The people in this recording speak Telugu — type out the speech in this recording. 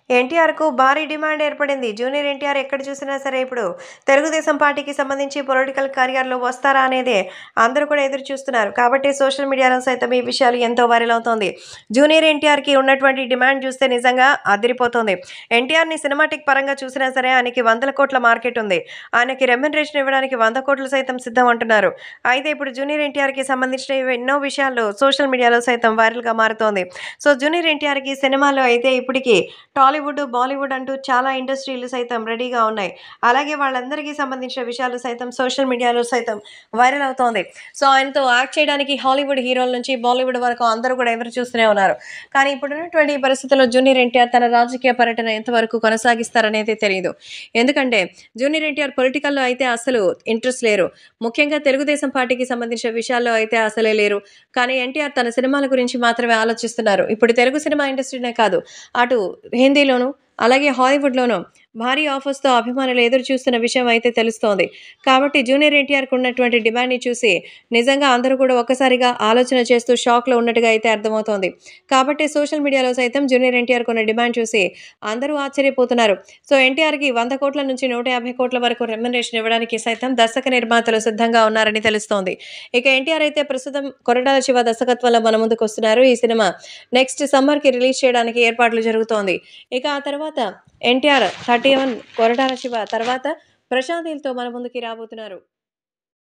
ఎన్టీఆర్కు భారీ డిమాండ్ ఏర్పడింది జూనియర్ ఎన్టీఆర్ ఎక్కడ చూసినా సరే ఇప్పుడు తెలుగుదేశం పార్టీకి సంబంధించి పొలిటికల్ కెరియర్లో వస్తారా అనేది అందరూ కూడా ఎదురు చూస్తున్నారు కాబట్టి సోషల్ మీడియాలో సైతం ఈ విషయాలు ఎంతో వైరల్ అవుతోంది జూనియర్ ఎన్టీఆర్కి ఉన్నటువంటి డిమాండ్ చూస్తే నిజంగా అదిరిపోతుంది ఎన్టీఆర్ని సినిమాటిక్ పరంగా చూసినా సరే ఆయనకి వందల కోట్ల మార్కెట్ ఉంది ఆయనకి రెమ్యునరేషన్ ఇవ్వడానికి వంద కోట్లు సైతం సిద్ధం అంటున్నారు అయితే ఇప్పుడు జూనియర్ ఎన్టీఆర్కి సంబంధించిన ఎన్నో విషయాలు సోషల్ మీడియాలో సైతం వైరల్గా మారుతోంది సో జూనియర్ ఎన్టీఆర్కి సినిమాలో అయితే ఇప్పటికీ టాలీవుడ్ బాలీవుడ్ అంటూ చాలా ఇండస్ట్రీలు సైతం రెడీగా ఉన్నాయి అలాగే వాళ్ళందరికీ సంబంధించిన విషయాలు సైతం సోషల్ మీడియాలో సైతం వైరల్ అవుతోంది సో ఆయనతో యాక్ట్ చేయడానికి హాలీవుడ్ హీరోల నుంచి బాలీవుడ్ వరకు అందరూ కూడా ఎదురు చూస్తూనే ఉన్నారు కానీ ఇప్పుడున్నటువంటి ఈ పరిస్థితుల్లో జూనియర్ ఎన్టీఆర్ తన రాజకీయ పర్యటన ఎంతవరకు కొనసాగిస్తారనేది తెలియదు ఎందుకంటే జూనియర్ ఎన్టీఆర్ పొలిటికల్లో అయితే అసలు ఇంట్రెస్ట్ లేరు ముఖ్యంగా తెలుగుదేశం పార్టీకి సంబంధించిన విషయాల్లో అయితే అసలే లేరు కానీ ఎన్టీఆర్ తన సినిమాల గురించి మాత్రమే ఆలోచిస్తున్నారు ఇప్పుడు తెలుగు సినిమా ఇండస్ట్రీనే కాదు అటు హిందీలోను అలాగే హాలీవుడ్లోనూ భారీ ఆఫర్స్తో అభిమానులు ఎదురు చూస్తున్న విషయం అయితే తెలుస్తోంది కాబట్టి జూనియర్ ఎన్టీఆర్కి ఉన్నటువంటి డిమాండ్ని చూసి నిజంగా అందరూ కూడా ఒక్కసారిగా ఆలోచన చేస్తూ షాక్లో ఉన్నట్టుగా అయితే అర్థమవుతోంది కాబట్టి సోషల్ మీడియాలో సైతం జూనియర్ ఎన్టీఆర్కి ఉన్న డిమాండ్ చూసి అందరూ ఆశ్చర్యపోతున్నారు సో ఎన్టీఆర్కి వంద కోట్ల నుంచి నూట యాభై కోట్ల వరకు రెమ్యునరేషన్ ఇవ్వడానికి సైతం దర్శక నిర్మాతలు సిద్ధంగా ఉన్నారని తెలుస్తోంది ఇక ఎన్టీఆర్ అయితే ప్రస్తుతం కొరటాల శివ దర్శకత్వంలో మన ముందుకు వస్తున్నారు ఈ సినిమా నెక్స్ట్ సమ్మర్కి రిలీజ్ చేయడానికి ఏర్పాట్లు జరుగుతోంది ఇక ఆ తర్వాత ఎన్టీఆర్ థర్టీ వన్ కొరటాల శివ తర్వాత ప్రశాంత్ నీల్తో మన ముందుకి రాబోతున్నారు